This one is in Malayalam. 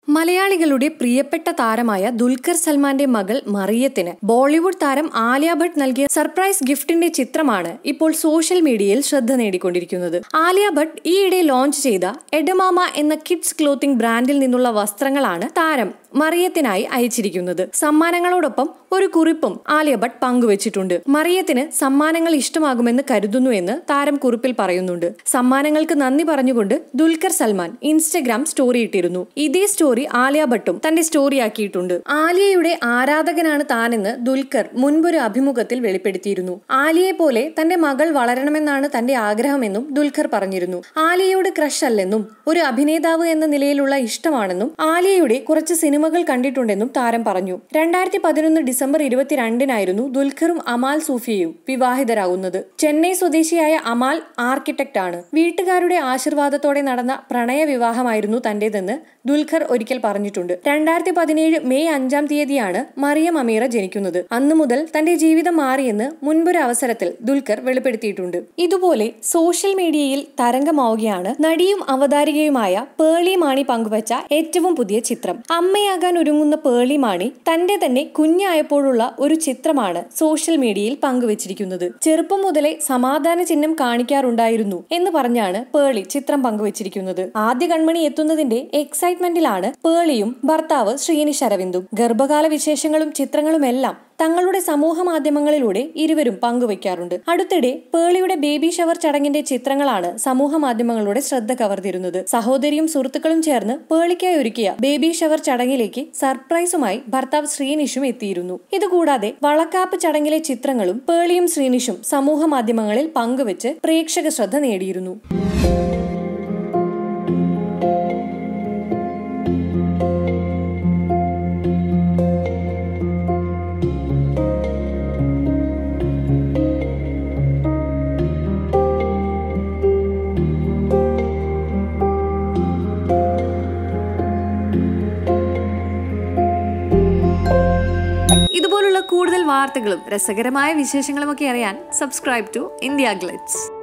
മലയാളികളുടെ പ്രിയപ്പെട്ട താരമായ ദുൽഖർ സൽമാന്റെ മകൾ മറിയത്തിന് ബോളിവുഡ് താരം ആലിയ ഭട്ട് നൽകിയ സർപ്രൈസ് ഗിഫ്റ്റിന്റെ ചിത്രമാണ് ഇപ്പോൾ സോഷ്യൽ മീഡിയയിൽ ശ്രദ്ധ നേടിക്കൊണ്ടിരിക്കുന്നത് ആലിയ ഭട്ട് ഈയിടെ ലോഞ്ച് ചെയ്ത എഡമാമ എന്ന കിഡ്സ് ക്ലോത്തിംഗ് ബ്രാൻഡിൽ നിന്നുള്ള വസ്ത്രങ്ങളാണ് താരം മറിയത്തിനായി അയച്ചിരിക്കുന്നത് സമ്മാനങ്ങളോടൊപ്പം ഒരു കുറിപ്പും ആലിയ ഭട്ട് പങ്കുവച്ചിട്ടുണ്ട് മറിയത്തിന് സമ്മാനങ്ങൾ ഇഷ്ടമാകുമെന്ന് കരുതുന്നു എന്ന് താരം കുറിപ്പിൽ പറയുന്നുണ്ട് സമ്മാനങ്ങൾക്ക് നന്ദി പറഞ്ഞുകൊണ്ട് ദുൽഖർ സൽമാൻ ഇൻസ്റ്റഗ്രാം സ്റ്റോറി ഇട്ടിരുന്നു ഇതേ സ്റ്റോറി ആലിയ ഭട്ടും തന്റെ സ്റ്റോറി ആക്കിയിട്ടുണ്ട് ആലിയയുടെ ആരാധകനാണ് താനെന്ന് ദുൽഖർ മുൻപൊരു അഭിമുഖത്തിൽ വെളിപ്പെടുത്തിയിരുന്നു ആലിയെ പോലെ തന്റെ മകൾ വളരണമെന്നാണ് തന്റെ ആഗ്രഹമെന്നും ദുൽഖർ പറഞ്ഞിരുന്നു ആലിയയുടെ ക്രഷ് അല്ലെന്നും ഒരു അഭിനേതാവ് എന്ന നിലയിലുള്ള ഇഷ്ടമാണെന്നും ആലിയയുടെ കുറച്ച് സിനിമകൾ കണ്ടിട്ടുണ്ടെന്നും താരം പറഞ്ഞു രണ്ടായിരത്തി പതിനൊന്ന് ഡിസംബർ ഇരുപത്തിരണ്ടിനായിരുന്നു ദുൽഖറും അമാൽ സൂഫിയയും വിവാഹിതരാകുന്നത് ചെന്നൈ സ്വദേശിയായ അമാൽ ആർക്കിടെക്ട് ആണ് വീട്ടുകാരുടെ ആശീർവാദത്തോടെ നടന്ന പ്രണയ വിവാഹമായിരുന്നു തന്റേതെന്ന് ദുൽഖർ ഒരിക്കൽ പറഞ്ഞിട്ടുണ്ട് രണ്ടായിരത്തി പതിനേഴ് മെയ് അഞ്ചാം തീയതിയാണ് മറിയം അമീറ ജനിക്കുന്നത് അന്നു മുതൽ തന്റെ ജീവിതം മാറിയെന്ന് മുൻപൊരു അവസരത്തിൽ ദുൽഖർ വെളിപ്പെടുത്തിയിട്ടുണ്ട് ഇതുപോലെ സോഷ്യൽ മീഡിയയിൽ തരംഗമാവുകയാണ് നടിയും അവതാരികയുമായ പേളി മാണി പങ്കുവച്ച ഏറ്റവും പുതിയ ചിത്രം അമ്മയാകാൻ ഒരുങ്ങുന്ന പേളി മാണി തന്റെ തന്നെ കുഞ്ഞായപ്പോഴുള്ള ഒരു ചിത്രമാണ് സോഷ്യൽ മീഡിയയിൽ പങ്കുവച്ചിരിക്കുന്നത് ചെറുപ്പം മുതലേ സമാധാന ചിഹ്നം കാണിക്കാറുണ്ടായിരുന്നു എന്ന് പറഞ്ഞാണ് പേളി ചിത്രം പങ്കുവച്ചിരിക്കുന്നത് ആദ്യ കൺമണി എത്തുന്നതിന്റെ എക്സൈറ്റ്മെന്റിലാണ് പേളിയും ഭർത്താവ് ശ്രീനിഷ് അരവിന്ദും ഗർഭകാല വിശേഷങ്ങളും ചിത്രങ്ങളുമെല്ലാം തങ്ങളുടെ സമൂഹ മാധ്യമങ്ങളിലൂടെ ഇരുവരും പങ്കുവയ്ക്കാറുണ്ട് അടുത്തിടെ പേളിയുടെ ബേബി ഷവർ ചടങ്ങിന്റെ ചിത്രങ്ങളാണ് സമൂഹ മാധ്യമങ്ങളുടെ ശ്രദ്ധ കവർന്നിരുന്നത് സഹോദരിയും സുഹൃത്തുക്കളും ചേർന്ന് പേളിക്കായി ഒരുക്കിയ ബേബി ഷവർ ചടങ്ങിലേക്ക് സർപ്രൈസുമായി ഭർത്താവ് ശ്രീനിഷും എത്തിയിരുന്നു ഇതുകൂടാതെ വളക്കാപ്പ് ചടങ്ങിലെ ചിത്രങ്ങളും പേളിയും ശ്രീനിഷും സമൂഹ മാധ്യമങ്ങളിൽ പങ്കുവച്ച് പ്രേക്ഷക ശ്രദ്ധ നേടിയിരുന്നു ഇതുപോലുള്ള കൂടുതൽ വാർത്തകളും രസകരമായ വിശേഷങ്ങളുമൊക്കെ അറിയാൻ സബ്സ്ക്രൈബ് ടു ഇന്ത്യ ഗ്ലിറ്റ്സ്